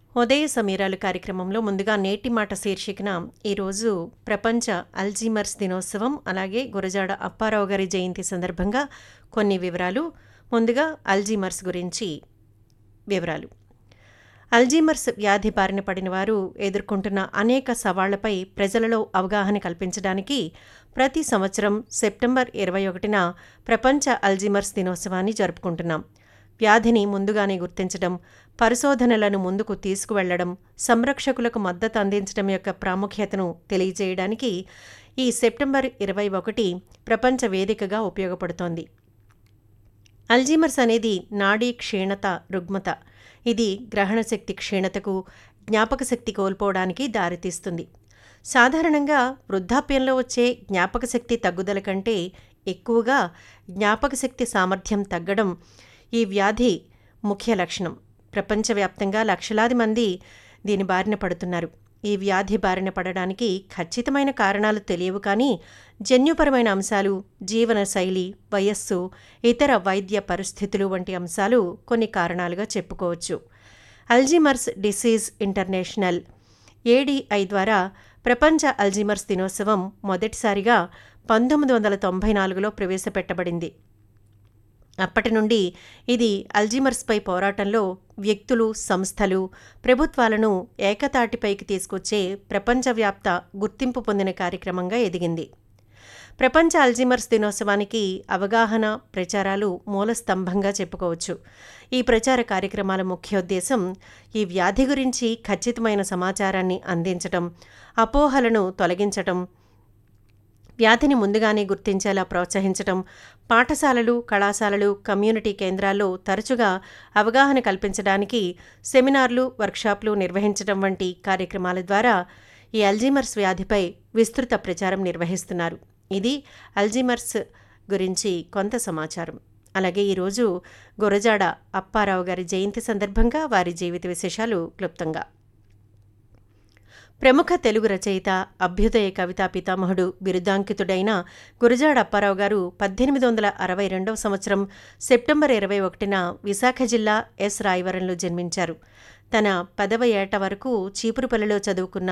ఉదయ సమీరాలు కార్యక్రమంలో ముందుగా నేటి మాట శీర్షికన ఈరోజు ప్రపంచ అల్జీమర్స్ దినోత్సవం అలాగే గురజాడ అప్పారావు గారి జయంతి సందర్భంగా కొన్ని వివరాలు ముందుగా అల్జీమర్స్ గురించి వివరాలు అల్జీమర్స్ వ్యాధి బారిన పడిన వారు ఎదుర్కొంటున్న అనేక సవాళ్లపై ప్రజలలో అవగాహన కల్పించడానికి ప్రతి సంవత్సరం సెప్టెంబర్ ఇరవై ఒకటిన ప్రపంచ అల్జీమర్స్ దినోత్సవాన్ని జరుపుకుంటున్నాం వ్యాధిని ముందుగానే గుర్తించడం పరిశోధనలను ముందుకు తీసుకువెళ్లడం సంరక్షకులకు మద్దతు అందించడం యొక్క ప్రాముఖ్యతను తెలియజేయడానికి ఈ సెప్టెంబర్ ఇరవై ఒకటి ప్రపంచ వేదికగా ఉపయోగపడుతోంది అల్జీమర్స్ అనేది నాడీ క్షీణత రుగ్మత ఇది గ్రహణశక్తి క్షీణతకు జ్ఞాపకశక్తి కోల్పోవడానికి దారితీస్తుంది సాధారణంగా వృద్ధాప్యంలో వచ్చే జ్ఞాపకశక్తి తగ్గుదల కంటే ఎక్కువగా జ్ఞాపకశక్తి సామర్థ్యం తగ్గడం ఈ వ్యాధి ముఖ్య లక్షణం ప్రపంచవ్యాప్తంగా లక్షలాది మంది దీని బారిన పడుతున్నారు ఈ వ్యాధి బారిన పడడానికి ఖచ్చితమైన కారణాలు తెలియవు కానీ జన్యుపరమైన అంశాలు జీవన శైలి వయస్సు ఇతర వైద్య పరిస్థితులు వంటి అంశాలు కొన్ని కారణాలుగా చెప్పుకోవచ్చు అల్జీమర్స్ డిసీజ్ ఇంటర్నేషనల్ ఏడిఐ ద్వారా ప్రపంచ అల్జీమర్స్ దినోత్సవం మొదటిసారిగా పంతొమ్మిది వందల తొంభై నాలుగులో ప్రవేశపెట్టబడింది అప్పటి నుండి ఇది అల్జీమర్స్పై పోరాటంలో వ్యక్తులు సంస్థలు ప్రభుత్వాలను ఏకతాటిపైకి తీసుకొచ్చే ప్రపంచవ్యాప్త గుర్తింపు పొందిన కార్యక్రమంగా ఎదిగింది ప్రపంచ అల్జీమర్స్ దినోత్సవానికి అవగాహన ప్రచారాలు మూల స్తంభంగా చెప్పుకోవచ్చు ఈ ప్రచార కార్యక్రమాల ముఖ్యోద్దేశం ఈ వ్యాధి గురించి ఖచ్చితమైన సమాచారాన్ని అందించటం అపోహలను తొలగించటం వ్యాధిని ముందుగానే గుర్తించేలా ప్రోత్సహించటం పాఠశాలలు కళాశాలలు కమ్యూనిటీ కేంద్రాల్లో తరచుగా అవగాహన కల్పించడానికి సెమినార్లు వర్క్షాప్లు నిర్వహించడం వంటి కార్యక్రమాల ద్వారా ఈ అల్జీమర్స్ వ్యాధిపై విస్తృత ప్రచారం నిర్వహిస్తున్నారు ఇది అల్జీమర్స్ గురించి కొంత సమాచారం అలాగే ఈరోజు గురజాడ అప్పారావు గారి జయంతి సందర్భంగా వారి జీవిత విశేషాలు క్లుప్తంగా ప్రముఖ తెలుగు రచయిత అభ్యుదయ కవితా పితామహుడు బిరుదాంకితుడైన గురజాడ అప్పారావు గారు పద్దెనిమిది వందల అరవై రెండవ సంవత్సరం సెప్టెంబర్ ఇరవై ఒకటిన విశాఖ జిల్లా ఎస్ రాయవరంలో జన్మించారు తన పదవ ఏట వరకు చీపురుపల్లిలో చదువుకున్న